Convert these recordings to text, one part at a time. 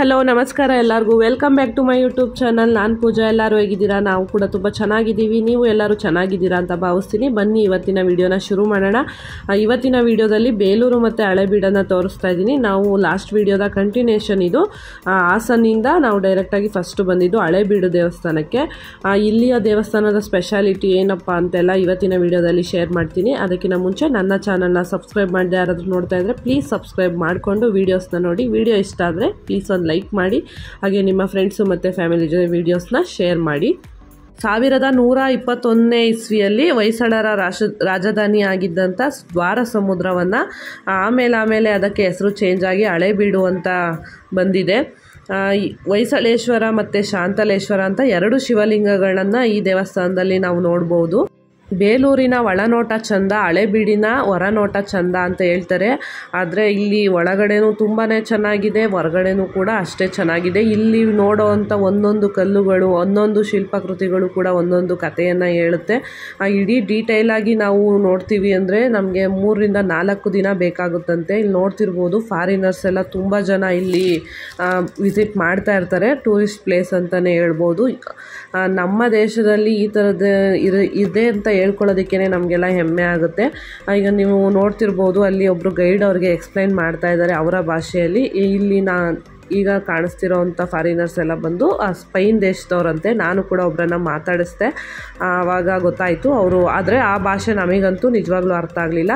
Hello ನಮಸ್ಕಾರ ಎಲ್ಲರಿಗೂ welcome back to my YouTube channel ನಾನು ಪೂಜಾ ಎಲ್ಲರೂ ಹೇಗಿದ್ದೀರಾ ನಾವು ಕೂಡ ತುಂಬ ಚೆನ್ನಾಗಿದ್ದೀವಿ ನೀವು ಎಲ್ಲರೂ ಚೆನ್ನಾಗಿದ್ದೀರಾ ಅಂತ ಭಾವಿಸ್ತೀನಿ ಬನ್ನಿ ಇವತ್ತಿನ ವಿಡಿಯೋನ ಶುರು ಮಾಡೋಣ ಆ, ಇವತ್ತಿನ ವಿಡಿಯೋದಲ್ಲಿ ಬೇಲೂರು ಮತ್ತು ಹಳೆಬೀಡನ್ನು ತೋರಿಸ್ತಾ ಇದ್ದೀನಿ ನಾವು ಲಾಸ್ಟ್ ವಿಡಿಯೋದ ಕಂಟಿನ್ಯೂಷನ್ ಇದು ಆ, ಹಾಸನಿಂದ ನಾವು ಡೈರೆಕ್ಟಾಗಿ ಫಸ್ಟ್ ಬಂದಿದ್ದು ಹಳೆಬೀಡು ದೇವಸ್ಥಾನಕ್ಕೆ ಆ, ಇಲ್ಲಿಯ ದೇವಸ್ಥಾನದ ಸ್ಪೆಷಾಲಿಟಿ ಏನಪ್ಪ ಅಂತೆಲ್ಲ ಇವತ್ತಿನ ವಿಡಿಯೋದಲ್ಲಿ ಶೇರ್ ಮಾಡ್ತೀನಿ ಅದಕ್ಕಿಂತ ಮುಂಚೆ ನನ್ನ ಚಾನಲ್ನ ಸಬ್ಸ್ಕ್ರೈಬ್ ಮಾಡದೆ ಯಾರಾದರೂ ನೋಡ್ತಾ ಇದ್ದರೆ ಪ್ಲೀಸ್ ಸಬ್ಸ್ಕ್ರೈಬ್ ಮಾಡಿಕೊಂಡು ವೀಡಿಯೋಸ್ನ ನೋಡಿ ವಿಡಿಯೋ ಇಷ್ಟ ಆದರೆ ಪ್ಲೀಸ್ ಒಂದು ಲೈಕ್ ಮಾಡಿ ಹಾಗೆ ನಿಮ್ಮ ಫ್ರೆಂಡ್ಸು ಮತ್ತು ಫ್ಯಾಮಿಲಿ ಜೊತೆ ವೀಡಿಯೋಸ್ನ ಶೇರ್ ಮಾಡಿ ಸಾವಿರದ ನೂರ ಇಪ್ಪತ್ತೊಂದನೇ ಇಸ್ವಿಯಲ್ಲಿ ಹೊಯ್ಸಳರ ರಾಶ ರಾಜಧಾನಿ ಆಗಿದ್ದಂಥ ದ್ವಾರ ಸಮುದ್ರವನ್ನು ಆಮೇಲೆ ಆಮೇಲೆ ಅದಕ್ಕೆ ಹೆಸರು ಚೇಂಜ್ ಆಗಿ ಹಳೇಬೀಡು ಅಂತ ಬಂದಿದೆ ಆ, ಈ ಹೊಯ್ಸಳೇಶ್ವರ ಮತ್ತು ಶಾಂತಲೇಶ್ವರ ಅಂತ ಎರಡು ಶಿವಲಿಂಗಗಳನ್ನು ಈ ದೇವಸ್ಥಾನದಲ್ಲಿ ನಾವು ನೋಡ್ಬೋದು ಬೇಲೂರಿನ ಒಳನೋಟ ಚಂದ ಹಳೆಬೀಡಿನ ಹೊರನೋಟ ಚಂದ ಅಂತ ಹೇಳ್ತಾರೆ ಆದರೆ ಇಲ್ಲಿ ಒಳಗಡೆನೂ ತುಂಬಾ ಚೆನ್ನಾಗಿದೆ ಹೊರಗಡೆನೂ ಕೂಡ ಅಷ್ಟೇ ಚೆನ್ನಾಗಿದೆ ಇಲ್ಲಿ ನೋಡೋವಂಥ ಒಂದೊಂದು ಕಲ್ಲುಗಳು ಒಂದೊಂದು ಶಿಲ್ಪಾಕೃತಿಗಳು ಕೂಡ ಒಂದೊಂದು ಕಥೆಯನ್ನು ಹೇಳುತ್ತೆ ಆ ಇಡೀ ಡೀಟೇಲಾಗಿ ನಾವು ನೋಡ್ತೀವಿ ಅಂದರೆ ನಮಗೆ ಮೂರರಿಂದ ನಾಲ್ಕು ದಿನ ಬೇಕಾಗುತ್ತಂತೆ ಇಲ್ಲಿ ನೋಡ್ತಿರ್ಬೋದು ಫಾರಿನರ್ಸ್ ಎಲ್ಲ ತುಂಬ ಜನ ಇಲ್ಲಿ ವಿಸಿಟ್ ಮಾಡ್ತಾ ಇರ್ತಾರೆ ಟೂರಿಸ್ಟ್ ಪ್ಲೇಸ್ ಅಂತಲೇ ಹೇಳ್ಬೋದು ಆ, ನಮ್ಮ ದೇಶದಲ್ಲಿ ಈ ಥರದ ಇರ ಇದೆ ಅಂತ ಹೇಳ್ಕೊಳ್ಳೋದಕ್ಕೇ ನಮಗೆಲ್ಲ ಹೆಮ್ಮೆ ಆಗುತ್ತೆ ಆ, ಈಗ ನೀವು ನೋಡ್ತಿರ್ಬೋದು ಅಲ್ಲಿ ಒಬ್ಬರು ಗೈಡ್ ಅವ್ರಿಗೆ ಎಕ್ಸ್ಪ್ಲೈನ್ ಮಾಡ್ತಾ ಇದ್ದಾರೆ ಅವರ ಭಾಷೆಯಲ್ಲಿ ಈ- ಇಲ್ಲಿ ನಾ ಈಗ ಕಾಣಿಸ್ತಿರೋವಂಥ ಫಾರಿನರ್ಸ್ ಎಲ್ಲ ಬಂದು ಆ ಸ್ಪೈನ್ ದೇಶದವ್ರಂತೆ ನಾನು ಕೂಡ ಒಬ್ಬರನ್ನ ಮಾತಾಡಿಸ್ದೆ ಆವಾಗ ಗೊತ್ತಾಯಿತು ಅವರು ಆದರೆ ಆ ಭಾಷೆ ನಮಗಂತೂ ನಿಜವಾಗ್ಲೂ ಅರ್ಥ ಆಗಲಿಲ್ಲ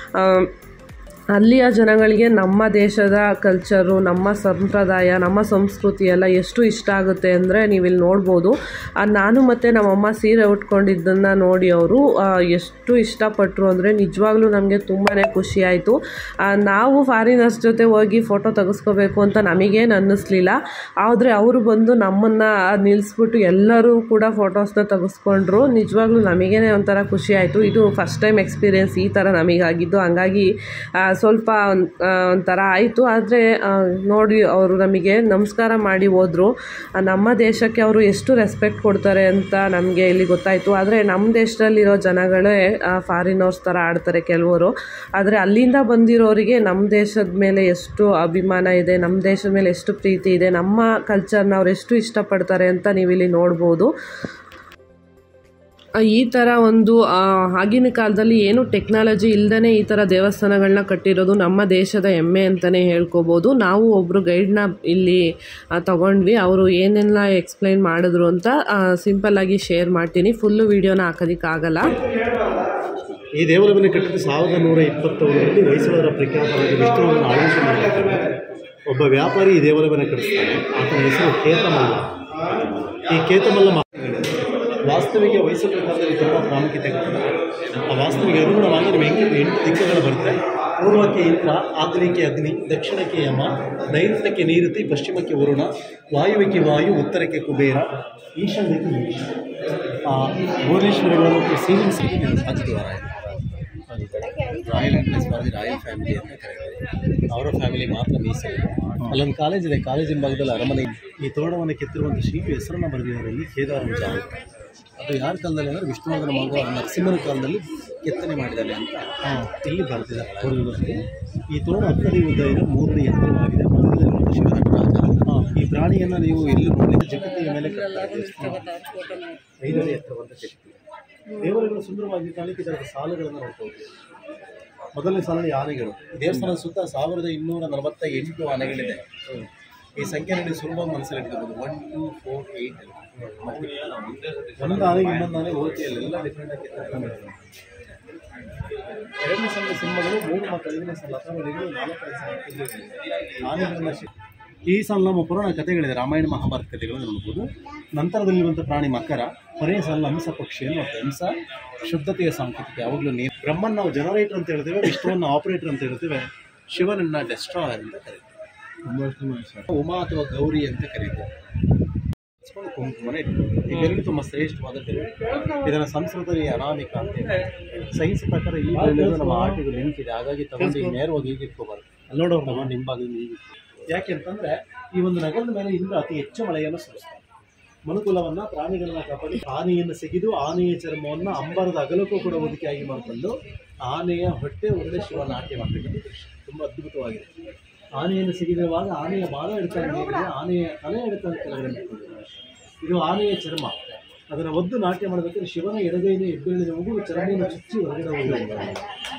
ಅಲ್ಲಿಯ ಜನಗಳಿಗೆ ನಮ್ಮ ದೇಶದ ಕಲ್ಚರು ನಮ್ಮ ಸಂಪ್ರದಾಯ ನಮ್ಮ ಸಂಸ್ಕೃತಿ ಎಲ್ಲ ಎಷ್ಟು ಇಷ್ಟ ಆಗುತ್ತೆ ಅಂದರೆ ನೀವು ಇಲ್ಲಿ ನೋಡ್ಬೋದು ಆ, ನಾನು ಮತ್ತು ನಮ್ಮಮ್ಮ ಸೀರೆ ಉಟ್ಕೊಂಡಿದ್ದನ್ನು ನೋಡಿ ಅವರು ಎಷ್ಟು ಇಷ್ಟಪಟ್ಟರು ಅಂದರೆ ನಿಜವಾಗ್ಲೂ ನಮಗೆ ತುಂಬಾ ಖುಷಿ ಆಯಿತು ನಾವು ಫಾರಿನರ್ಸ್ ಜೊತೆ ಹೋಗಿ ಫೋಟೋ ತೆಗೆಸ್ಕೋಬೇಕು ಅಂತ ನಮಗೇನು ಅನ್ನಿಸ್ಲಿಲ್ಲ ಆದರೆ ಅವರು ಬಂದು ನಮ್ಮನ್ನು ನಿಲ್ಲಿಸ್ಬಿಟ್ಟು ಎಲ್ಲರೂ ಕೂಡ ಫೋಟೋಸ್ನ ತೆಗೆಸ್ಕೊಂಡ್ರು ನಿಜವಾಗ್ಲೂ ನಮಗೇನೆ ಒಂಥರ ಖುಷಿ ಆಯಿತು ಇದು ಫಸ್ಟ್ ಟೈಮ್ ಎಕ್ಸ್ಪೀರಿಯೆನ್ಸ್ ಈ ಥರ ನಮಗಾಗಿದ್ದು ಹಂಗಾಗಿ ಆ, ಸ್ವಲ್ಪ ಒಂದ್- ಆ, ಒಂಥರ ಆಯಿತು ಆದರೆ ನೋಡಿ ಅವರು ನಮಗೆ ನಮಸ್ಕಾರ ಮಾಡಿ ಹೋದರು ನಮ್ಮ ದೇಶಕ್ಕೆ ಅವರು ಎಷ್ಟು ರೆಸ್ಪೆಕ್ಟ್ ಕೊಡ್ತಾರೆ ಅಂತ ನಮಗೆ ಇಲ್ಲಿ ಗೊತ್ತಾಯಿತು ಆದರೆ ನಮ್ಮ ದೇಶದಲ್ಲಿರೋ ಜನಗಳೇ ಫಾರಿನರ್ಸ್ ಥರ ಆಡ್ತಾರೆ ಕೆಲವರು ಆದರೆ ಅಲ್ಲಿಂದ ಬಂದಿರೋರಿಗೆ ನಮ್ಮ ದೇಶದ ಮೇಲೆ ಎಷ್ಟು ಅಭಿಮಾನ ಇದೆ ನಮ್ಮ ದೇಶದ ಮೇಲೆ ಎಷ್ಟು ಪ್ರೀತಿ ಇದೆ ನಮ್ಮ ಕಲ್ಚರ್ನ ಅವ್ರು ಎಷ್ಟು ಇಷ್ಟಪಡ್ತಾರೆ ಅಂತ ನೀವಿಲ್ಲಿ ನೋಡ್ಬೋದು ಆ, ಈ ಥರ ಒಂದು ಆ, ಆಗಿನ ಕಾಲದಲ್ಲಿ ಏನು ಟೆಕ್ನಾಲಜಿ ಇಲ್ದೇ ಈ ಥರ ದೇವಸ್ಥಾನಗಳನ್ನ ಕಟ್ಟಿರೋದು ನಮ್ಮ ದೇಶದ ಹೆಮ್ಮೆ ಅಂತಲೇ ಹೇಳ್ಕೊಬೋದು ನಾವು ಒಬ್ಬರು ಗೈಡ್ನ ಇಲ್ಲಿ ಆ, ತಗೊಂಡ್ವಿ ಅವರು ಏನೆಲ್ಲ ಎಕ್ಸ್ಪ್ಲೈನ್ ಮಾಡಿದ್ರು ಅಂತ ಸಿಂಪಲ್ಲಾಗಿ ಶೇರ್ ಮಾಡ್ತೀನಿ ಫುಲ್ಲು ವೀಡಿಯೋನ ಹಾಕೋದಕ್ಕಾಗಲ್ಲ ಈ ದೇವಾಲಯವನ್ನು ಕಟ್ಟಿದ ಸಾವಿರದ ನೂರ ಇಪ್ಪತ್ತೊಂದರಲ್ಲಿ ಹೊಯ್ಸಳರ ಪ್ರಖ್ಯಾತರಾದ ವಿಷ್ಣುವನ್ನು ಆಳ್ವಿಕೆ ಮಾಡಿರ್ತಾರೆ ಒಬ್ಬ ವ್ಯಾಪಾರಿ ಈ ದೇವಾಲಯವನ್ನು ಕಟ್ಟಿಸ್ತಾನೆ ಆತನ ಹೆಸರು ಕೇತಮಲ್ಲ ಈ ಕೇತಮಲ್ಲ ಮಾ- ವಾಸ್ತವಿಕ ಹೊಯ್ಸಳರ ಕಾಲದಲ್ಲಿ ತುಂಬ ಪ್ರಾಮುಖ್ಯತೆ ಕೊಡ್ತಾರೆ ಆ ವಾಸ್ತವಿಗೆ ಅನುಗುಣವಾಗಿ ನಿಮಗೆ ಹೆಂಗೆ ಎಂಟು ದಿಕ್ಕುಗಳು ಬರುತ್ತೆ ಪೂರ್ವಕ್ಕೆ ಇಂದ್ರ ಆಗ್ನೇಯಕ್ಕೆ ಅಗ್ನಿ ದಕ್ಷಿಣಕ್ಕೆ ಯಮ ನೈಋತ್ಯಕ್ಕೆ ನೀರುತಿ ಪಶ್ಚಿಮಕ್ಕೆ ವರುಣ ವಾಯುವಿಗೆ ವಾಯು ಉತ್ತರಕ್ಕೆ ಕುಬೇರ ಈಶಾನ್ಯಕ್ಕೆ ಈಶ ಆ, ಭುವನೇಶ್ವರಿಗಳ ಮತ್ತು ಸೀಲಿಂಗ್ ಸಿಟಿ ರಾಜದ್ವಾರ ಇದೆ royal entrance for the royal family ಅಂತ ಕರೀತಾರೆ ಅವರ ಫ್ಯಾಮಿಲಿ ಮಾತ್ರ ಮೀಸಲು ಅಲ್ಲೊಂದು ಕಾಲೇಜ್ ಇದೆ ಕಾಲೇಜಿನ ಭಾಗದಲ್ಲಿ ಅರಮನೆ ಇದೆ. ಈ ತೋರಣವನ್ನು ಕೆತ್ತಿರುವಂಥ ಶಿಲ್ಪಿ ಹೆಸರನ್ನು ಬರೆದಿದ್ದಾರೆ ಇಲ್ಲಿ ಕೇದಾರಂಜ ಅಂತ ಅದು ಯಾರ ಕಾಲದಲ್ಲಿ ಅಂದರೆ ವಿಷ್ಣುವರ್ಧನ ಮಗ ನರಸಿಂಹನ ಕಾಲದಲ್ಲಿ ಕೆತ್ತನೆ ಮಾಡಿದ್ದಾರೆ ಅಂತ ಇಲ್ಲಿ ಬರೆದಿದ್ದಾರೆ ತೋರಣದಲ್ಲಿ ಈ ತೋರಣ ಹತ್ತಡಿ ಉದ್ದ ಇದೆ ಮೂರಡಿ ಎತ್ತರವಾಗಿದೆ ಮಧ್ಯದಲ್ಲಿ ಒಂದು ಶಿವನ ರಾಜ ಹಾ, ಈ ಪ್ರಾಣಿಯನ್ನು ನೀವು ಎಲ್ಲಿ ನೋಡಲಿಕ್ಕೆ ಜಗತ್ತಿನ ಮೇಲೆ ಕಟ್ತಾರೆ ಐದಡಿ ಎತ್ತರವಂತ ಶಕ್ತಿ ದೇವರುಗಳು ಸುಂದರವಾಗಿ ಕಾಣಲಿಕ್ಕೆ ಇದರ ಸಾಲುಗಳನ್ನು ನೋಡ್ಬೋದು ಮೊದಲನೇ ಸಾಲಲ್ಲಿ ಆನೆಗಳು ದೇವಸ್ಥಾನದ ಸುತ್ತ ಸಾವಿರದ ಇನ್ನೂರ ನಲವತ್ತ ಎಂಟು ಆನೆಗಳಿದೆ ಈ ಸಂಖ್ಯೆ ನೋಡಿ ಸುಲಭ ಮನಸ್ಸಲ್ಲಿ ಇಟ್ಕೋಬೋದು ಒನ್ ಟೂ ಫೋರ್ ಏಯ್ಟ್ ಒಂದು ಆನೆಗೆ ಇನ್ನೊಂದು ಆನೆ ಓತಿಯಲ್ಲಿ ಎಲ್ಲ ಡಿಫ್ರೆಂಟ್ ಆಗಿ ಎರಡನೇ ಸಲ ಸಿಂಹಗಳು ಮೂರು ಮತ್ತು ಐದನೇ ಸಲ ಅಥರ್ವಳಿಗಳು ನಾಲ್ಕನೇ ಸಲ ಆನೆಗಳನ್ನ ಶಿ- ಈ ಸಲ ನಮ್ಮ ಪುರಾಣ ಕಥೆಗಳಿದೆ ರಾಮಾಯಣ ಮಹಾಭಾರತ ಕಥೆಗಳನ್ನು ನೋಡ್ಬೋದು ನಂತರದಲ್ಲಿರುವಂಥ ಪ್ರಾಣಿ ಮಕರ ಕೊನೆಯ ಸಲ ಹಂಸ ಪಕ್ಷಿಯನ್ನು ಮತ್ತು ಹಂಸ ಶುದ್ಧತೆಯ ಸಾಂಕೇತಿಕ ಯಾವಾಗಲೂ ನೀರು ಬ್ರಹ್ಮನ್ ನಾವು ಜನರೇಟರ್ ಅಂತ ಹೇಳ್ತೇವೆ ವಿಷ್ಣುವನ್ನು ಆಪರೇಟರ್ ಅಂತ ಹೇಳ್ತೇವೆ ಶಿವನನ್ನ ಡೆಸ್ಟ್ರಾಯರ್ ಅಂತ ಕರೀತೇವೆ ಉಮಾ ಅಥವಾ ಗೌರಿ ಅಂತ ಕರೀತೇವೆ ಹಚ್ಕೊಂಡು ಕುಂಕುಮನ ಇಟ್ಕೊಂಡು ಈ ಬೆರಳು ತುಂಬ ಶ್ರೇಷ್ಠವಾದ ಬೆರಳು ಇದನ್ನು ಸಂಸ್ಕೃತದಲ್ಲಿ ಅನಾಮಿಕ ಅಂತ ಹೇಳಿ ಸೈನ್ಸ್ ಪ್ರಕಾರ ಈ ಬೆರಳು ನಮ್ಮ ಆಟಿಗೆ ಲಿಂಕ್ ಇದೆ ಹಾಗಾಗಿ ತಗೊಂಡು ಈಗ ನೇರವಾಗಿ ಈಗ ಇಟ್ಕೋಬಾರ್ದು ಅಲ್ಲೋಡೋರು ತಗೊಂಡು ಹಿಂಭಾಗದಿಂದ ಈಗ ಯಾಕೆ ಅಂತಂದ್ರೆ ಈ ಒಂದು ನಗರದ ಮೇಲೆ ಇಂದು ಅತಿ ಹೆಚ್ಚು ಮಳೆಯನ್ನು ಸುರಿಸ್ತಾರೆ ಮನುಕುಲವನ್ನ ಪ್ರಾಣಿಗಳನ್ನ ಕಾಪಾಡಿ ಆನೆಯನ್ನು ಸಿಗಿದು ಆನೆಯ ಚರ್ಮವನ್ನು ಅಂಬರದ ಅಗಲಕ್ಕೂ ಕೂಡ ಹೊದಿಕೆಯಾಗಿ ಮಾಡಿಕೊಂಡು ಆನೆಯ ಹೊಟ್ಟೆ ಒಳಗಡೆ ಶಿವ ನಾಟ್ಯ ಮಾಡಬೇಕಂತ ತುಂಬ ಅದ್ಭುತವಾಗಿದೆ ಆನೆಯನ್ನು ಸಿಗಿದಿರುವಾಗ ಆನೆಯ ಬಾಲ ಹಿಡ್ಕೊಂಡು ಮೇಲಿದೆ ಆನೆಯ ತಲೆ ಹಿಡ್ಕೊಂಡು ಕೆಳಗಡೆ ನಿಂತ್ಕೊಂಡಿದ್ದಾರೆ. ಇದು ಆನೆಯ ಚರ್ಮ ಅದನ್ನು ಒದ್ದು ನಾಟ್ಯ ಮಾಡಬೇಕಾದ್ರೆ ಶಿವನ ಎಡಗೈನ ಹೆಬ್ಬೆರಳಿನ ಮಗು ಚರ್ಮವನ್ನು ಚುಚ್ಚಿ ಹೊರಗಡೆ ಹೋಗಿದ್ದಾರೆ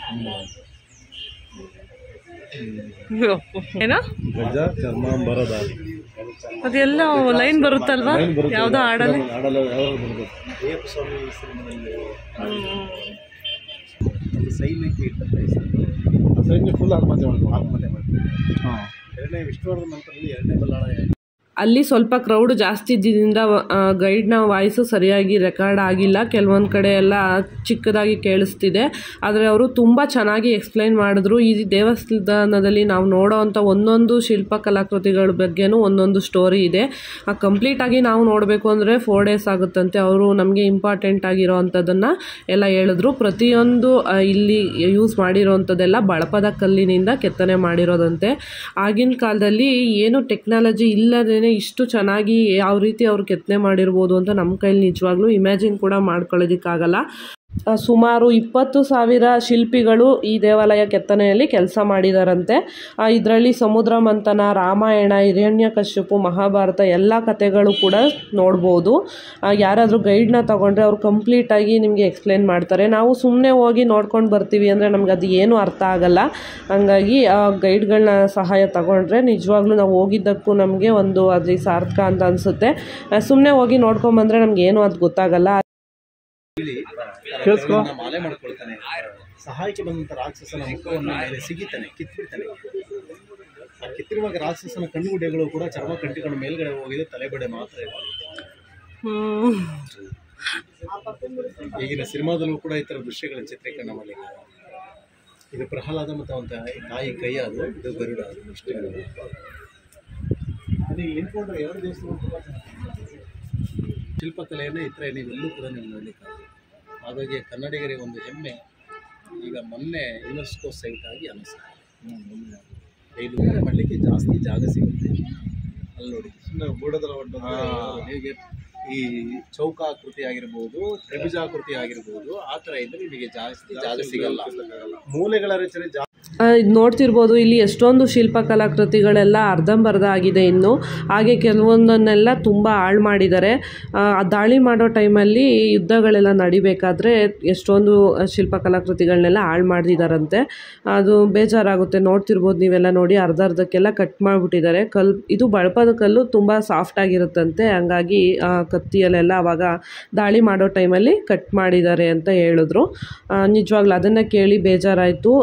ಏನೋ ಗಜ ಚರ್ಮಾಂಬರದ ಅದೆಲ್ಲ ಲೈನ್ ಬರುತ್ತಲ್ವಾ ಯಾವುದೋ ಹಾಡಲ್ಲಿ ಆಡಲು ಯಾವ ಬರಬೇಕು ಅಯ್ಯಪ್ಪ ಸ್ವಾಮಿ ಸಿನಿಮಾದಲ್ಲಿ ಅದು ಸೈನ್ಯಕ್ಕೆ ಇಟ್ಟಂತ ಹೆಸರು ಸೈನ್ಯ ಫುಲ್ ಆತ್ಮಹತ್ಯೆ ಮಾಡ್ಕೊಂಡು ಆತ್ಮಹತ್ಯೆ ಮಾಡ್ಕೊಂಡು ಎರಡನೇ ವಿಷ್ಣುವರ್ಧನ್ ನಂತರದಲ್ಲಿ ಎರಡನೇ ಬಲ್ಲಾಳ ಅಲ್ಲಿ ಸ್ವಲ್ಪ ಕ್ರೌಡ್ ಜಾಸ್ತಿ ಇದ್ದಿದ್ದರಿಂದ ಗೈಡ್ನ ವಾಯ್ಸು ಸರಿಯಾಗಿ ರೆಕಾರ್ಡ್ ಆಗಿಲ್ಲ ಕೆಲವೊಂದು ಕಡೆ ಎಲ್ಲ ಚಿಕ್ಕದಾಗಿ ಕೇಳಿಸ್ತಿದೆ ಆದರೆ ಅವರು ತುಂಬ ಚೆನ್ನಾಗಿ ಎಕ್ಸ್ಪ್ಲೈನ್ ಮಾಡಿದ್ರು ಈ ದೇವಸ್ಥಾನದಲ್ಲಿ ನಾವು ನೋಡೋವಂಥ ಒಂದೊಂದು ಶಿಲ್ಪ ಕಲಾಕೃತಿಗಳ ಬಗ್ಗೆನೂ ಒಂದೊಂದು ಸ್ಟೋರಿ ಇದೆ ಕಂಪ್ಲೀಟಾಗಿ ನಾವು ನೋಡಬೇಕು ಅಂದರೆ ಫೋರ್ ಡೇಸ್ ಆಗುತ್ತಂತೆ ಅವರು ನಮಗೆ ಇಂಪಾರ್ಟೆಂಟ್ ಆಗಿರೋ ಅಂಥದ್ದನ್ನು ಎಲ್ಲ ಹೇಳಿದ್ರು ಪ್ರತಿಯೊಂದು ಆ, ಇಲ್ಲಿ ಯೂಸ್ ಮಾಡಿರೋವಂಥದ್ದೆಲ್ಲ ಬಳಪದ ಕಲ್ಲಿನಿಂದ ಕೆತ್ತನೆ ಮಾಡಿರೋದಂತೆ ಆಗಿನ ಕಾಲದಲ್ಲಿ ಏನು ಟೆಕ್ನಾಲಜಿ ಇಲ್ಲದೇ ಇಷ್ಟು ಚೆನ್ನಾಗಿ ಯಾವ ರೀತಿ ಅವ್ರು ಕೆತ್ತನೆ ಮಾಡಿರ್ಬೋದು ಅಂತ ನಮ್ಮ ಕೈಲಿ ನಿಜವಾಗ್ಲೂ ಇಮ್ಯಾಜಿನ್ ಕೂಡ ಮಾಡ್ಕೊಳ್ಳೋದಕ್ಕಾಗಲ್ಲ ಆ, ಸುಮಾರು ಇಪ್ಪತ್ತು ಸಾವಿರ ಶಿಲ್ಪಿಗಳು ಈ ದೇವಾಲಯ ಕೆತ್ತನೆಯಲ್ಲಿ ಕೆಲಸ ಮಾಡಿದಾರಂತೆ ಇದರಲ್ಲಿ ಸಮುದ್ರ ಮಂಥನ ರಾಮಾಯಣ ಹಿರಣ್ಯಕಶ್ಯಪು ಮಹಾಭಾರತ ಎಲ್ಲ ಕಥೆಗಳು ಕೂಡ ನೋಡ್ಬೋದು ಆ, ಯಾರಾದರೂ ಗೈಡ್ನ ತಗೊಂಡ್ರೆ ಅವ್ರು ಕಂಪ್ಲೀಟಾಗಿ ನಿಮಗೆ ಎಕ್ಸ್ಪ್ಲೇನ್ ಮಾಡ್ತಾರೆ ನಾವು ಸುಮ್ಮನೆ ಹೋಗಿ ನೋಡ್ಕೊಂಡು ಬರ್ತೀವಿ ಅಂದರೆ ನಮ್ಗೆ ಅದು ಏನೂ ಅರ್ಥ ಆಗಲ್ಲ ಹಂಗಾಗಿ ಆ ಗೈಡ್ಗಳನ್ನ ಸಹಾಯ ತಗೊಂಡ್ರೆ ನಿಜವಾಗ್ಲೂ ನಾವು ಹೋಗಿದ್ದಕ್ಕೂ ನಮಗೆ ಒಂದು ಅದ್ರ ಸಾರ್ಥಕ ಅಂತ ಅನಿಸುತ್ತೆ ಸುಮ್ಮನೆ ಹೋಗಿ ನೋಡ್ಕೊಂಬಂದ್ರೆ ನಮ್ಗೆ ಏನೂ ಅದು ಗೊತ್ತಾಗಲ್ಲ ಕೇಳಿಸ್ಕೊ ಮಾಲೆ ಮಾಡ್ಕೊಳ್ತಾನೆ ಸಹಾಯಕ್ಕೆ ಬಂದಂತ ರಾಕ್ಷಸನ ಮುಖವನ್ನು ಮೇಲೆ ಸಿಗಿತಾನೆ ಕಿತ್ಬಿಡ್ತಾನೆ ಆ ಕಿತ್ತಿರುವಾಗ ರಾಕ್ಷಸನ ಕಣ್ಣುಗುಡ್ಡೆಗಳು ಕೂಡ ಚರ್ಮ ಕಂಟಿಕೊಂಡು ಮೇಲ್ಗಡೆ ಹೋಗಿದೆ ತಲೆಬಡೆ ಮಾತ್ರ ಇದೆ ಈಗಿನ ಸಿನಿಮಾದಲ್ಲೂ ಕೂಡ ಈ ಥರ ದೃಶ್ಯಗಳ ಚಿತ್ರೀಕರಣ ಮಾಡಲಿಕ್ಕೆ ಇದು ಪ್ರಹ್ಲಾದ ಮತ್ತು ಅವನ ತಾಯಿ ತಾಯಿ ಕೈ ಅದು ಇದು ಗರುಡ ಅದು ಇಷ್ಟೇ ಅದು ಇಲ್ಲಿ ನಿಂತ್ಕೊಂಡ್ರೆ ಎರಡು ದೇವಸ್ಥಾನ ಕೂಡ ಚೆನ್ನಾಗಿದೆ. ಶಿಲ್ಪಕಲೆಯನ್ನು ಈ ಥರ ನೀವೆಲ್ಲೂ ಕೂಡ ನೀವು ನೋಡಲಿಕ್ಕೆ ಹಾಗಾಗಿ ಕನ್ನಡಿಗರಿಗೆ ಒಂದು ಹೆಮ್ಮೆ ಈಗ ಮೊನ್ನೆ ಯುನೆಸ್ಕೋ ಸೈಟ್ ಆಗಿ ಅನಿಸ್ತು ಇದು ಮಾಡಲಿಕ್ಕೆ ಜಾಸ್ತಿ ಜಾಗ ಸಿಗುತ್ತೆ ಅಲ್ಲಿ ನೋಡಿ ಸುಮ್ಮನೆ ಗೋಡದಲ್ಲ ಹೇಗೆ ಈ ಚೌಕಾಕೃತಿ ಆಗಿರ್ಬೋದು ತ್ರಿಭುಜಾಕೃತಿ ಆಗಿರ್ಬೋದು ಆ ಥರ ಇದ್ರೆ ನಿಮಗೆ ಜಾಸ್ತಿ ಜಾಗ ಸಿಗಲ್ಲ ಮೂಲೆಗಳ ರಚನೆ ಜಾಸ್ತಿ ಇದು ನೋಡ್ತಿರ್ಬೋದು ಇಲ್ಲಿ ಎಷ್ಟೊಂದು ಶಿಲ್ಪ ಕಲಾಕೃತಿಗಳೆಲ್ಲ ಅರ್ಧಂಬರ್ಧ ಆಗಿದೆ ಇನ್ನು ಹಾಗೆ ಕೆಲವೊಂದನ್ನೆಲ್ಲ ತುಂಬ ಹಾಳು ಮಾಡಿದ್ದಾರೆ ಆ, ದಾಳಿ ಮಾಡೋ ಟೈಮಲ್ಲಿ ಯುದ್ಧಗಳೆಲ್ಲ ನಡಿಬೇಕಾದ್ರೆ ಎಷ್ಟೊಂದು ಶಿಲ್ಪ ಕಲಾಕೃತಿಗಳನ್ನೆಲ್ಲ ಹಾಳು ಮಾಡಿದಾರಂತೆ ಅದು ಬೇಜಾರಾಗುತ್ತೆ ನೋಡ್ತಿರ್ಬೋದು ನೀವೆಲ್ಲ ನೋಡಿ ಅರ್ಧ ಅರ್ಧಕ್ಕೆಲ್ಲ ಕಟ್ ಮಾಡಿಬಿಟ್ಟಿದ್ದಾರೆ ಕಲ್ ಇದು ಬಳಪದ ಕಲ್ಲು ತುಂಬ ಸಾಫ್ಟ್ ಆಗಿರುತ್ತಂತೆ ಹಂಗಾಗಿ ಆ, ಕತ್ತಿಯಲ್ಲೆಲ್ಲ ಅವಾಗ ದಾಳಿ ಮಾಡೋ ಟೈಮಲ್ಲಿ ಕಟ್ ಮಾಡಿದ್ದಾರೆ ಅಂತ ಹೇಳಿದ್ರು ಆ, ನಿಜವಾಗ್ಲೂ ಅದನ್ನು ಕೇಳಿ ಬೇಜಾರಾಯಿತು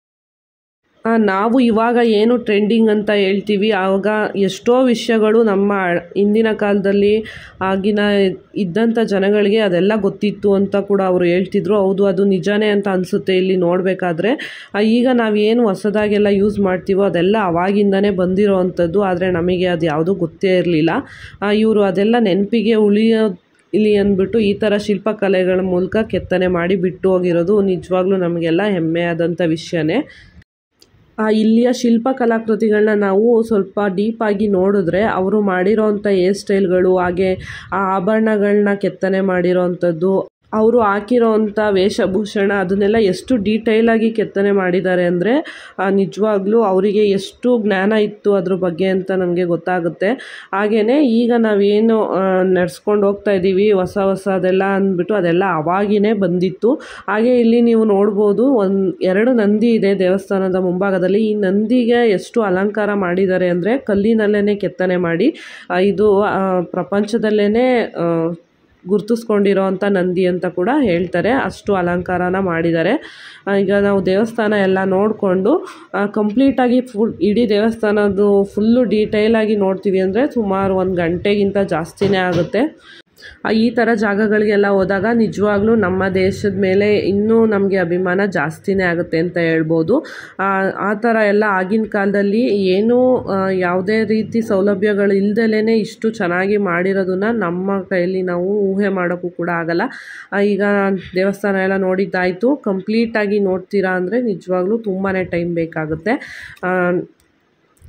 ಆ, ನಾವು ಇವಾಗ ಏನು ಟ್ರೆಂಡಿಂಗ್ ಅಂತ ಹೇಳ್ತೀವಿ ಆವಾಗ ಎಷ್ಟೋ ವಿಷಯಗಳು ನಮ್ಮ ಹಿಂದಿನ ಕಾಲದಲ್ಲಿ ಆಗಿನ ಇದ್ದಂಥ ಜನಗಳಿಗೆ ಅದೆಲ್ಲ ಗೊತ್ತಿತ್ತು ಅಂತ ಕೂಡ ಅವರು ಹೇಳ್ತಿದ್ರು ಹೌದು ಅದು ನಿಜಾನೇ ಅಂತ ಅನಿಸುತ್ತೆ ಇಲ್ಲಿ ನೋಡಬೇಕಾದ್ರೆ ಈಗ ನಾವೇನು ಹೊಸದಾಗೆಲ್ಲ ಯೂಸ್ ಮಾಡ್ತೀವೋ ಅದೆಲ್ಲ ಅವಾಗಿಂದನೇ ಬಂದಿರೋ ಅಂಥದ್ದು ಆದರೆ ನಮಗೆ ಅದು ಯಾವುದೂ ಗೊತ್ತೇ ಇರಲಿಲ್ಲ ಇವರು ಅದೆಲ್ಲ ನೆನಪಿಗೆ ಉಳಿಯೋ ಇಲ್ಲಿ ಅಂದ್ಬಿಟ್ಟು ಈ ಥರ ಶಿಲ್ಪಕಲೆಗಳ ಮೂಲಕ ಕೆತ್ತನೆ ಮಾಡಿ ಬಿಟ್ಟು ಹೋಗಿರೋದು ನಿಜವಾಗ್ಲೂ ನಮಗೆಲ್ಲ ಹೆಮ್ಮೆಯಾದಂಥ ವಿಷಯನೇ ಆ ಇಲ್ಲಿಯ ಶಿಲ್ಪ ಕಲಾಕೃತಿಗಳನ್ನ ನಾವು ಸ್ವಲ್ಪ ಡೀಪಾಗಿ ನೋಡಿದ್ರೆ ಅವರು ಮಾಡಿರೋವಂಥ ಹೇರ್ ಸ್ಟೈಲ್ಗಳು ಹಾಗೆ ಆ ಆಭರಣಗಳನ್ನ ಕೆತ್ತನೆ ಮಾಡಿರೋವಂಥದ್ದು ಅವರು ಹಾಕಿರೋವಂಥ ವೇಷಭೂಷಣ ಅದನ್ನೆಲ್ಲ ಎಷ್ಟು ಡೀಟೈಲಾಗಿ ಕೆತ್ತನೆ ಮಾಡಿದ್ದಾರೆ ಅಂದರೆ ನಿಜವಾಗ್ಲೂ ಅವರಿಗೆ ಎಷ್ಟು ಜ್ಞಾನ ಇತ್ತು ಅದ್ರ ಬಗ್ಗೆ ಅಂತ ನಮಗೆ ಗೊತ್ತಾಗುತ್ತೆ ಹಾಗೆಯೇ ಈಗ ನಾವೇನು ನಡ್ಸ್ಕೊಂಡು ಹೋಗ್ತಾ ಇದ್ದೀವಿ ಹೊಸ ಹೊಸದೆಲ್ಲ ಅಂದ್ಬಿಟ್ಟು ಅದೆಲ್ಲ ಅವಾಗಿನೇ ಬಂದಿತ್ತು ಹಾಗೆ ಇಲ್ಲಿ ನೀವು ನೋಡ್ಬೋದು ಒಂದು ಎರಡು ನಂದಿ ಇದೆ ದೇವಸ್ಥಾನದ ಮುಂಭಾಗದಲ್ಲಿ ಈ ನಂದಿಗೆ ಎಷ್ಟು ಅಲಂಕಾರ ಮಾಡಿದ್ದಾರೆ ಅಂದರೆ ಕಲ್ಲಿನಲ್ಲೇ ಕೆತ್ತನೆ ಮಾಡಿ ಆ, ಇದು ಪ್ರಪಂಚದಲ್ಲೇ ಗುರ್ತಿಸ್ಕೊಂಡಿರೋ ಅಂಥ ನಂದಿ ಅಂತ ಕೂಡ ಹೇಳ್ತಾರೆ ಅಷ್ಟು ಅಲಂಕಾರನ ಮಾಡಿದ್ದಾರೆ ಆ, ಈಗ ನಾವು ದೇವಸ್ಥಾನ ಎಲ್ಲ ನೋಡಿಕೊಂಡು ಕಂಪ್ಲೀಟಾಗಿ ಫುಲ್ ಇಡೀ ದೇವಸ್ಥಾನದ್ದು ಫುಲ್ಲು ಡೀಟೇಲಾಗಿ ನೋಡ್ತೀವಿ ಅಂದರೆ ಸುಮಾರು ಒಂದು ಗಂಟೆಗಿಂತ ಜಾಸ್ತಿನೇ ಆಗುತ್ತೆ ಆ, ಈ ಥರ ಜಾಗಗಳಿಗೆಲ್ಲ ಹೋದಾಗ ನಿಜವಾಗ್ಲೂ ನಮ್ಮ ದೇಶದ ಮೇಲೆ ಇನ್ನೂ ನಮಗೆ ಅಭಿಮಾನ ಜಾಸ್ತಿನೇ ಆಗುತ್ತೆ ಅಂತ ಹೇಳ್ಬೋದು ಆ ಆ ಥರ ಎಲ್ಲ ಆಗಿನ ಕಾಲದಲ್ಲಿ ಏನೂ ಆ, ಯಾವುದೇ ರೀತಿ ಸೌಲಭ್ಯಗಳು ಇಲ್ದಲೇ ಇಷ್ಟು ಚೆನ್ನಾಗಿ ಮಾಡಿರೋದನ್ನ ನಮ್ಮ ಕೈಯಲ್ಲಿ ನಾವು ಊಹೆ ಮಾಡೋಕ್ಕೂ ಕೂಡ ಆಗಲ್ಲ ಆ, ಈಗ ದೇವಸ್ಥಾನ ಎಲ್ಲ ನೋಡಿದ್ದಾಯಿತು ಕಂಪ್ಲೀಟಾಗಿ ನೋಡ್ತೀರಾ ಅಂದರೆ ನಿಜವಾಗ್ಲೂ ತುಂಬಾ ಟೈಮ್ ಬೇಕಾಗುತ್ತೆ ಆ,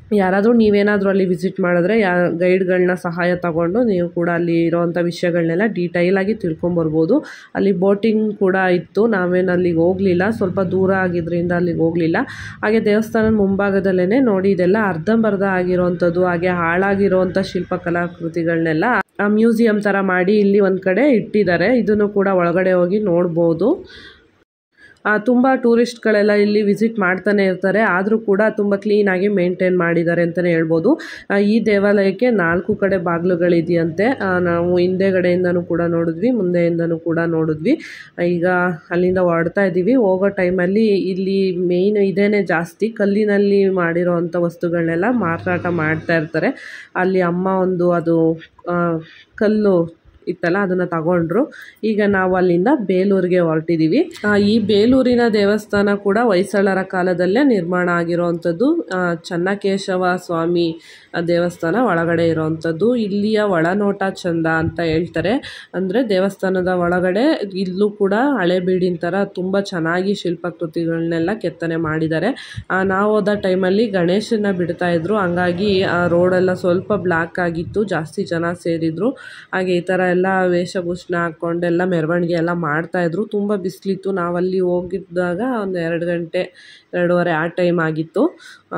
ಯಾರಾದರೂ ನೀವೇನಾದರೂ ಅಲ್ಲಿ ವಿಸಿಟ್ ಮಾಡಿದ್ರೆ ಯಾ ಗೈಡ್ಗಳನ್ನ ಸಹಾಯ ತಗೊಂಡು ನೀವು ಕೂಡ ಅಲ್ಲಿ ಇರೋವಂಥ ವಿಷಯಗಳನ್ನೆಲ್ಲ ಡೀಟೈಲಾಗಿ ತಿಳ್ಕೊಂಬರ್ಬೋದು ಅಲ್ಲಿ ಬೋಟಿಂಗ್ ಕೂಡ ಇತ್ತು ನಾವೇನು ಅಲ್ಲಿಗೆ ಹೋಗಲಿಲ್ಲ ಸ್ವಲ್ಪ ದೂರ ಆಗಿದ್ದರಿಂದ ಅಲ್ಲಿಗೆ ಹೋಗಲಿಲ್ಲ ಹಾಗೆ ದೇವಸ್ಥಾನದ ಮುಂಭಾಗದಲ್ಲೇ ನೋಡಿ ಇದೆಲ್ಲ ಅರ್ಧಂಬರ್ಧ ಆಗಿರೋವಂಥದ್ದು ಹಾಗೆ ಹಾಳಾಗಿರೋವಂಥ ಶಿಲ್ಪಕಲಾಕೃತಿಗಳನ್ನೆಲ್ಲ ಆ ಮ್ಯೂಸಿಯಂ ಥರ ಮಾಡಿ ಇಲ್ಲಿ ಒಂದು ಕಡೆ ಇಟ್ಟಿದ್ದಾರೆ ಇದನ್ನು ಕೂಡ ಒಳಗಡೆ ಹೋಗಿ ನೋಡ್ಬೋದು ತುಂಬ ಟೂರಿಸ್ಟ್ಗಳೆಲ್ಲ ಇಲ್ಲಿ ವಿಸಿಟ್ ಮಾಡ್ತಾನೆ ಇರ್ತಾರೆ ಆದರೂ ಕೂಡ ತುಂಬ ಕ್ಲೀನಾಗಿ ಮೇಂಟೈನ್ ಮಾಡಿದ್ದಾರೆ ಅಂತಲೇ ಹೇಳ್ಬೋದು ಆ, ಈ ದೇವಾಲಯಕ್ಕೆ ನಾಲ್ಕು ಕಡೆ ಬಾಗಿಲುಗಳಿದೆಯಂತೆ ಆ, ನಾವು ಹಿಂದೆಗಡೆಯಿಂದನೂ ಕೂಡ ನೋಡಿದ್ವಿ ಮುಂದೆಯಿಂದನೂ ಕೂಡ ನೋಡಿದ್ವಿ ಈಗ ಅಲ್ಲಿಂದ ಹೊರಡ್ತಾ ಇದ್ದೀವಿ ಹೋಗೋ ಟೈಮಲ್ಲಿ ಇಲ್ಲಿ ಮೇಯ್ನ್ ಇದೇನೆ ಜಾಸ್ತಿ ಕಲ್ಲಿನಲ್ಲಿ ಮಾಡಿರೋ ಅಂಥ ವಸ್ತುಗಳನ್ನೆಲ್ಲ ಮಾರಾಟ ಮಾಡ್ತಾ ಇರ್ತಾರೆ ಅಲ್ಲಿ ಅಮ್ಮ ಒಂದು ಅದು ಆ, ಕಲ್ಲು ಇತ್ತಲ್ಲ ಅದನ್ನು ತಗೊಂಡ್ರು ಈಗ ನಾವು ಅಲ್ಲಿಂದ ಬೇಲೂರಿಗೆ ಹೊರಟಿದ್ದೀವಿ ಆ, ಈ ಬೇಲೂರಿನ ದೇವಸ್ಥಾನ ಕೂಡ ಹೊಯ್ಸಳರ ಕಾಲದಲ್ಲೇ ನಿರ್ಮಾಣ ಆಗಿರೋವಂಥದ್ದು ಆ, ಚನ್ನಕೇಶವ ಸ್ವಾಮಿ ಆ ದೇವಸ್ಥಾನ ಒಳಗಡೆ ಇರೋವಂಥದ್ದು ಇಲ್ಲಿಯ ಒಳನೋಟ ಚಂದ ಅಂತ ಹೇಳ್ತಾರೆ ಅಂದರೆ ದೇವಸ್ಥಾನದ ಒಳಗಡೆ ಇಲ್ಲೂ ಕೂಡ ಹಳೆ ಬೀಡಿನ ಥರ ತುಂಬ ಚೆನ್ನಾಗಿ ಶಿಲ್ಪಕೃತಿಗಳನ್ನೆಲ್ಲ ಕೆತ್ತನೆ ಮಾಡಿದ್ದಾರೆ ಆ, ನಾವು ಹೋದ ಟೈಮಲ್ಲಿ ಗಣೇಶನ ಬಿಡ್ತಾ ಇದ್ರು ಹಂಗಾಗಿ ಆ ರೋಡೆಲ್ಲ ಸ್ವಲ್ಪ ಬ್ಲ್ಯಾಕ್ ಆಗಿತ್ತು ಜಾಸ್ತಿ ಜನ ಸೇರಿದ್ರು ಹಾಗೆ ಈ ಥರ ಎಲ್ಲ ವೇಷಭೂಷಣ ಹಾಕ್ಕೊಂಡೆಲ್ಲ ಮೆರವಣಿಗೆ ಎಲ್ಲ ಮಾಡ್ತಾಯಿದ್ರು ತುಂಬ ಬಿಸಿಲಿತ್ತು ನಾವಲ್ಲಿ ಹೋಗಿದ್ದಾಗ ಒಂದು ಎರಡು ಗಂಟೆ ಎರಡೂವರೆ ಆ ಟೈಮ್ ಆಗಿತ್ತು ಆ,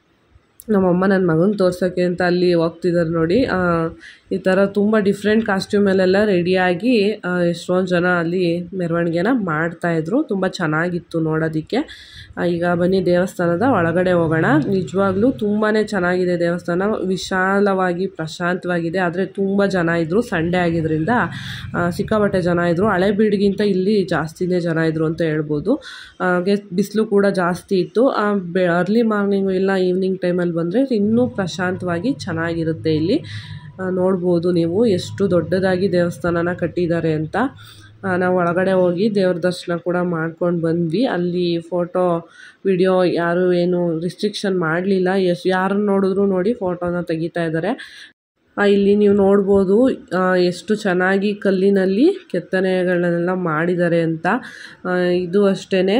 ನಮ್ಮಮ್ಮ ನನ್ನ ಮಗನ ತೋರ್ಸೋಕ್ಕೆ ಅಂತ ಅಲ್ಲಿ ಹೋಗ್ತಿದ್ದಾರೆ ನೋಡಿ ಆ, ಈ ಥರ ತುಂಬ ಡಿಫ್ರೆಂಟ್ ಕಾಸ್ಟ್ಯೂಮಲ್ಲೆಲ್ಲ ರೆಡಿಯಾಗಿ ಎಷ್ಟೊಂದು ಜನ ಅಲ್ಲಿ ಮೆರವಣಿಗೆನ ಮಾಡ್ತಾಯಿದ್ರು ತುಂಬ ಚೆನ್ನಾಗಿತ್ತು ನೋಡೋದಕ್ಕೆ ಆ, ಈಗ ಬನ್ನಿ ದೇವಸ್ಥಾನದ ಒಳಗಡೆ ಹೋಗೋಣ ನಿಜವಾಗ್ಲೂ ತುಂಬಾ ಚೆನ್ನಾಗಿದೆ ದೇವಸ್ಥಾನ ವಿಶಾಲವಾಗಿ ಪ್ರಶಾಂತವಾಗಿದೆ ಆದರೆ ತುಂಬ ಜನ ಇದ್ದರು ಸಂಡೇ ಆಗಿದ್ದರಿಂದ ಆ, ಸಿಕ್ಕಾಪಟ್ಟೆ ಜನ ಇದ್ದರು ಹಳೆ ಬೀಡ್ಗಿಂತ ಇಲ್ಲಿ ಜಾಸ್ತಿನೇ ಜನ ಇದ್ದರು ಅಂತ ಹೇಳ್ಬೋದು ಹಾಗೆ ಬಿಸಿಲು ಕೂಡ ಜಾಸ್ತಿ ಇತ್ತು ಆ, ಬೆ ಅರ್ಲಿ ಮಾರ್ನಿಂಗು ಇಲ್ಲ ಈವ್ನಿಂಗ್ ಟೈಮಲ್ಲಿ ಬಂದರೆ ಇನ್ನೂ ಪ್ರಶಾಂತವಾಗಿ ಚೆನ್ನಾಗಿರುತ್ತೆ ಇಲ್ಲಿ ಆ, ನೋಡ್ಬೋದು ನೀವು ಎಷ್ಟು ದೊಡ್ಡದಾಗಿ ದೇವಸ್ಥಾನನ ಕಟ್ಟಿದ್ದಾರೆ ಅಂತ ಆ, ನಾವು ಒಳಗಡೆ ಹೋಗಿ ದೇವ್ರ ದರ್ಶನ ಕೂಡ ಮಾಡ್ಕೊಂಡು ಬಂದ್ವಿ ಅಲ್ಲಿ ಫೋಟೋ ವಿಡಿಯೋ ಯಾರು ಏನು ರಿಸ್ಟ್ರಿಕ್ಷನ್ ಮಾಡಲಿಲ್ಲ ಎಷ್ಟು ಯಾರನ್ನ ನೋಡಿದ್ರು ನೋಡಿ ಫೋಟೋನ ತೆಗಿತಾ ಇದ್ದಾರೆ ಆ, ಇಲ್ಲಿ ನೀವು ನೋಡ್ಬೋದು ಆ, ಎಷ್ಟು ಚೆನ್ನಾಗಿ ಕಲ್ಲಿನಲ್ಲಿ ಕೆತ್ತನೆಗಳನ್ನೆಲ್ಲ ಮಾಡಿದ್ದಾರೆ ಅಂತ ಆ, ಇದು ಅಷ್ಟೇ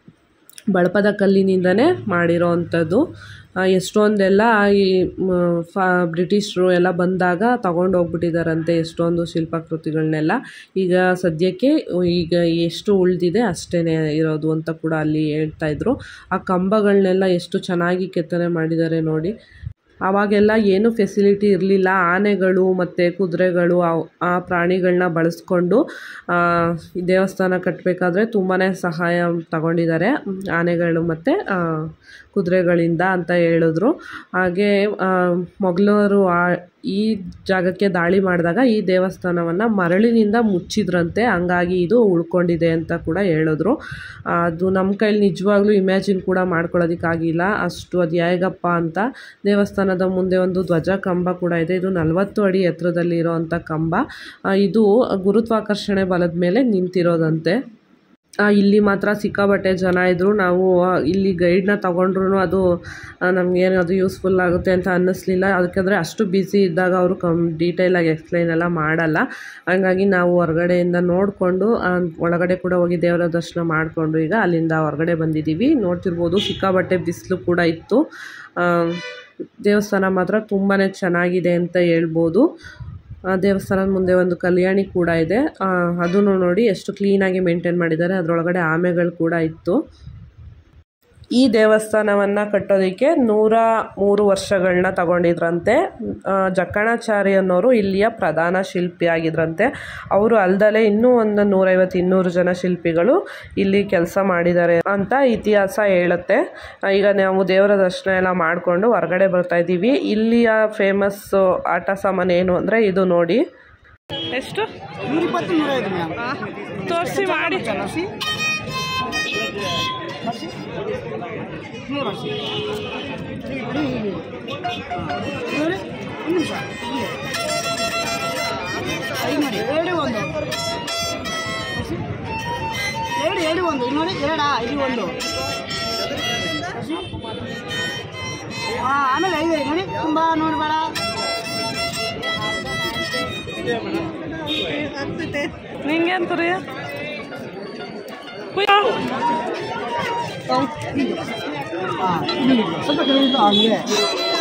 ಬಳಪದ ಕಲ್ಲಿನಿಂದನೇ ಮಾಡಿರೋ ಅಂಥದ್ದು ಆ, ಎಷ್ಟೊಂದೆಲ್ಲ ಈ ಮ, ಫಾ ಬ್ರಿಟಿಷರು ಎಲ್ಲ ಬಂದಾಗ ತಗೊಂಡು ಹೋಗ್ಬಿಟ್ಟಿದ್ದಾರಂತೆ ಎಷ್ಟೊಂದು ಶಿಲ್ಪಕೃತಿಗಳನ್ನೆಲ್ಲ ಈಗ ಸದ್ಯಕ್ಕೆ ಈಗ ಎಷ್ಟು ಉಳಿದಿದೆ ಅಷ್ಟೇ ಇರೋದು ಅಂತ ಕೂಡ ಅಲ್ಲಿ ಹೇಳ್ತಾ ಇದ್ರು ಆ ಕಂಬಗಳನ್ನೆಲ್ಲ ಎಷ್ಟು ಚೆನ್ನಾಗಿ ಕೆತ್ತನೆ ಮಾಡಿದ್ದಾರೆ ನೋಡಿ ಆವಾಗೆಲ್ಲ ಏನು ಫೆಸಿಲಿಟಿ ಇರಲಿಲ್ಲ ಆನೆಗಳು ಮತ್ತು ಕುದುರೆಗಳು ಅವ್- ಆ ಪ್ರಾಣಿಗಳನ್ನ ಬಳಸ್ಕೊಂಡು ಆ, ಈ ದೇವಸ್ಥಾನ ಕಟ್ಟಬೇಕಾದ್ರೆ ತುಂಬಾ ಸಹಾಯ ತಗೊಂಡಿದ್ದಾರೆ ಆನೆಗಳು ಮತ್ತು ಕುದುರೆಗಳಿಂದ ಅಂತ ಹೇಳಿದ್ರು ಹಾಗೆ ಆ, ಮೊಘಲರು ಆ ಈ ಜಾಗಕ್ಕೆ ದಾಳಿ ಮಾಡಿದಾಗ ಈ ದೇವಸ್ಥಾನವನ್ನು ಮರಳಿನಿಂದ ಮುಚ್ಚಿದ್ರಂತೆ ಹಂಗಾಗಿ ಇದು ಉಳ್ಕೊಂಡಿದೆ ಅಂತ ಕೂಡ ಹೇಳಿದ್ರು ಆ, ಅದು ನಮ್ಮ ಕೈಲಿ ನಿಜವಾಗ್ಲೂ ಇಮ್ಯಾಜಿನ್ ಕೂಡ ಮಾಡ್ಕೊಳ್ಳೋದಕ್ಕಾಗಿಲ್ಲ ಅಷ್ಟು ಅದು ಹೇಗಪ್ಪ ಅಂತ ದೇವಸ್ಥಾನದ ಮುಂದೆ ಒಂದು ಧ್ವಜ ಕಂಬ ಕೂಡ ಇದೆ ಇದು ನಲವತ್ತು ಅಡಿ ಎತ್ತರದಲ್ಲಿ ಇರೋವಂಥ ಕಂಬ ಆ, ಇದು ಗುರುತ್ವಾಕರ್ಷಣೆ ಬಲದ ಮೇಲೆ ನಿಂತಿರೋದಂತೆ ಆ, ಇಲ್ಲಿ ಮಾತ್ರ ಸಿಕ್ಕಾಬಟ್ಟೆ ಜನ ಇದ್ದರು ನಾವು ಆ, ಇಲ್ಲಿ ಗೈಡ್ನ ತಗೊಂಡ್ರು ಅದು ನಮಗೇನು ಅದು ಯೂಸ್ಫುಲ್ ಆಗುತ್ತೆ ಅಂತ ಅನ್ನಿಸ್ಲಿಲ್ಲ ಅದಕ್ಕಾದ್ರೆ ಅಷ್ಟು ಬ್ಯುಸಿ ಇದ್ದಾಗ ಅವರು ಕಮ್ ಡೀಟೇಲಾಗಿ ಎಕ್ಸ್ಪ್ಲೈನ್ ಎಲ್ಲ ಮಾಡಲ್ಲ ಹಂಗಾಗಿ ನಾವು ಹೊರಗಡೆಯಿಂದ ನೋಡಿಕೊಂಡು ಒಳಗಡೆ ಕೂಡ ಹೋಗಿ ದೇವರ ದರ್ಶನ ಮಾಡಿಕೊಂಡು ಈಗ ಅಲ್ಲಿಂದ ಹೊರಗಡೆ ಬಂದಿದ್ದೀವಿ ನೋಡ್ತಿರ್ಬೋದು ಸಿಕ್ಕಾಬಟ್ಟೆ ಬಿಸಿಲು ಕೂಡ ಇತ್ತು ಆ, ದೇವಸ್ಥಾನ ಮಾತ್ರ ತುಂಬಾ ಚೆನ್ನಾಗಿದೆ ಅಂತ ಹೇಳ್ಬೋದು ಆ ದೇವಸ್ಥಾನದ ಮುಂದೆ ಒಂದು ಕಲ್ಯಾಣಿ ಕೂಡ ಇದೆ ಅದನ್ನು ನೋಡಿ ಎಷ್ಟು ಕ್ಲೀನಾಗಿ ಮೇಂಟೈನ್ ಮಾಡಿದ್ದಾರೆ ಅದರೊಳಗಡೆ ಆಮೆಗಳು ಕೂಡ ಇತ್ತು ಈ ದೇವಸ್ಥಾನವನ್ನು ಕಟ್ಟೋದಕ್ಕೆ ನೂರ ಮೂರು ವರ್ಷಗಳನ್ನ ತಗೊಂಡಿದ್ರಂತೆ ಆ, ಜಕ್ಕಣಾಚಾರಿ ಅನ್ನೋರು ಇಲ್ಲಿಯ ಪ್ರಧಾನ ಶಿಲ್ಪಿಯಾಗಿದ್ರಂತೆ ಅವರು ಅಲ್ದಲೆ ಇನ್ನೂ ಒಂದು ನೂರೈವತ್ತು ಇನ್ನೂರು ಜನ ಶಿಲ್ಪಿಗಳು ಇಲ್ಲಿ ಕೆಲಸ ಮಾಡಿದ್ದಾರೆ ಅಂತ ಇತಿಹಾಸ ಹೇಳುತ್ತೆ ಆ, ಈಗ ನಾವು ದೇವರ ದರ್ಶನ ಎಲ್ಲ ಮಾಡಿಕೊಂಡು ಹೊರಗಡೆ ಬರ್ತಾ ಇದ್ದೀವಿ ಇಲ್ಲಿಯ ಫೇಮಸ್ ಆಟ ಸಾಮಾನು ಏನು ಅಂದರೆ ಇದು ನೋಡಿ ಎಷ್ಟು ನೂರ ಇಪ್ಪತ್ತು ನೂರ ಐದು ಮೇಡಮ್ ತೋರಿಸಿ ಮಾಡಿ ವರ್ಷಿ ವರ್ಷಿ ನೂರು ವರ್ಷ ನೋಡಿ ಹೀಗೆ ನೋಡಿ ಒಂದು ನಿಮಿಷ ಹೀಗೆ ಐದು ನೋಡಿ ಎರಡು ಒಂದು ವರ್ಷಿ ಎರಡು ಎರಡು ಒಂದು ಇಲ್ಲಿ ನೋಡಿ ಎರಡಾ ಇದು ಒಂದು ವರ್ಷಿ ಹಾಂ ಆಮೇಲೆ ಐದು ಐದು ನೋಡಿ ತುಂಬ ನೋಡಬೇಡ ನಿಂಗೆ ಅಂತೀರಿ ಹಾಂ ಸ್ವಲ್ಪ ಕೆಳಗಿಂದ ಹಂಗೆ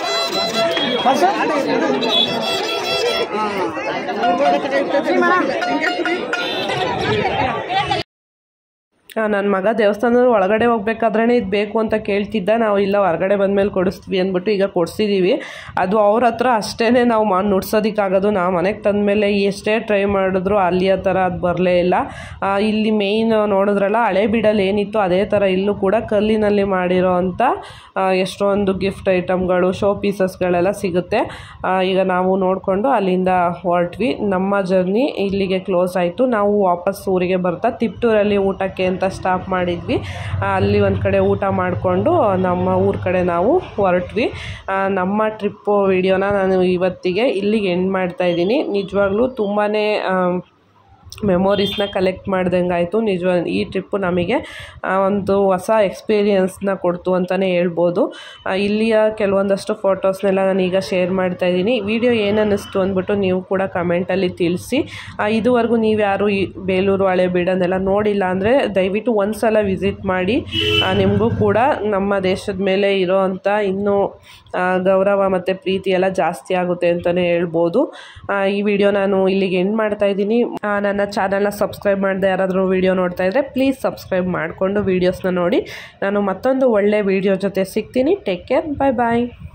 ನನ್ನ ಮಗ ದೇವಸ್ಥಾನದ ಒಳಗಡೆ ಹೋಗ್ಬೇಕಾದ್ರೇ ಇದು ಬೇಕು ಅಂತ ಕೇಳ್ತಿದ್ದ ನಾವು ಇಲ್ಲ ಹೊರಗಡೆ ಬಂದಮೇಲೆ ಕೊಡಿಸ್ತೀವಿ ಅಂದ್ಬಿಟ್ಟು ಈಗ ಕೊಡಿಸಿದ್ದೀವಿ ಅದು ಅವ್ರ ಹತ್ರ ಅಷ್ಟೇ ನಾವು ಮಾ ನುಡ್ಸೋದಕ್ಕಾಗೋದು ನಾವು ಮನೆಗೆ ತಂದಮೇಲೆ ಎಷ್ಟೇ ಟ್ರೈ ಮಾಡಿದ್ರು ಅಲ್ಲಿ ಆ ಥರ ಅದು ಬರಲೇ ಇಲ್ಲ ಆ, ಇಲ್ಲಿ ಮೇಯ್ನ್ ನೋಡಿದ್ರಲ್ಲ ಹಳೆ ಬೀಡಲ್ಲಿ ಏನಿತ್ತು ಅದೇ ಥರ ಇಲ್ಲೂ ಕೂಡ ಕಲ್ಲಿನಲ್ಲಿ ಮಾಡಿರೋ ಅಂಥ ಆ, ಎಷ್ಟೊಂದು ಗಿಫ್ಟ್ ಐಟಮ್ಗಳು ಶೋ ಪೀಸಸ್ಗಳೆಲ್ಲ ಸಿಗುತ್ತೆ ಆ, ಈಗ ನಾವು ನೋಡಿಕೊಂಡು ಅಲ್ಲಿಂದ ಹೊರಟ್ವಿ ನಮ್ಮ ಜರ್ನಿ ಇಲ್ಲಿಗೆ ಕ್ಲೋಸ್ ಆಯಿತು ನಾವು ವಾಪಸ್ ಊರಿಗೆ ಬರ್ತಾ ತಿಪ್ಟೂರಲ್ಲಿ ಊಟಕ್ಕೆ ಅಂತ ಸ್ಟಾಪ್ ಮಾಡಿದ್ವಿ ಆ, ಅಲ್ಲಿ ಒಂದು ಕಡೆ ಊಟ ಮಾಡಿಕೊಂಡು ನಮ್ಮ ಊರ ಕಡೆ ನಾವು ಹೊರಟ್ವಿ ಆ, ನಮ್ಮ ಟ್ರಿಪ್ಪು ವಿಡಿಯೋನ ನಾನು ಇವತ್ತಿಗೆ ಇಲ್ಲಿಗೆ ಎಂಡ್ ಮಾಡ್ತಾ ಇದ್ದೀನಿ ನಿಜವಾಗ್ಲೂ ತುಂಬಾ ಮೆಮೊರೀಸ್ನ ಕಲೆಕ್ಟ್ ಮಾಡ್ದಂಗೆ ಆಯಿತು ನಿಜವ ಈ ಟ್ರಿಪ್ಪು ನಮಗೆ ಆ, ಒಂದು ಹೊಸ ಎಕ್ಸ್ಪೀರಿಯನ್ಸ್ನ ಕೊಡ್ತು ಅಂತಲೇ ಹೇಳ್ಬೋದು ಆ, ಇಲ್ಲಿಯ ಕೆಲವೊಂದಷ್ಟು ಫೋಟೋಸ್ನೆಲ್ಲ ನಾನು ಈಗ ಶೇರ್ ಮಾಡ್ತಾ ಇದ್ದೀನಿ ವಿಡಿಯೋ ಏನು ಅನ್ನಿಸ್ತು ಅಂದ್ಬಿಟ್ಟು ನೀವು ಕೂಡ ಕಮೆಂಟಲ್ಲಿ ತಿಳಿಸಿ ಆ, ಇದುವರೆಗೂ ನೀವು ಯಾರು ಈ ಬೇಲೂರು ಹಳೆಬೀಡನ್ನೆಲ್ಲ ನೋಡಿಲ್ಲ ಅಂದರೆ ದಯವಿಟ್ಟು ಒಂದು ಸಲ ವಿಸಿಟ್ ಮಾಡಿ ಆ, ನಿಮಗೂ ಕೂಡ ನಮ್ಮ ದೇಶದ ಮೇಲೆ ಇರೋ ಅಂಥ ಇನ್ನೂ ಆ, ಗೌರವ ಮತ್ತು ಪ್ರೀತಿ ಎಲ್ಲ ಜಾಸ್ತಿ ಆಗುತ್ತೆ ಅಂತಲೇ ಹೇಳ್ಬೋದು ಆ, ಈ ವಿಡಿಯೋ ನಾನು ಇಲ್ಲಿಗೆ ಎಂಡ್ ಮಾಡ್ತಾ ಇದ್ದೀನಿ ಆ, ನನ್ನ ಚಾನಲ್ನ ಸಬ್ಸ್ಕ್ರೈಬ್ ಮಾಡದೆ ಯಾರಾದರೂ ವಿಡಿಯೋ ನೋಡ್ತಾ ಇದ್ದರೆ ಪ್ಲೀಸ್ ಸಬ್ಸ್ಕ್ರೈಬ್ ಮಾಡಿಕೊಂಡು ವೀಡಿಯೋಸ್ನ ನೋಡಿ ನಾನು ಮತ್ತೊಂದು ಒಳ್ಳೆ ವಿಡಿಯೋ ಜೊತೆ ಸಿಗ್ತೀನಿ ಟೇಕ್ ಕೇರ್ ಬಾಯ್ ಬಾಯ್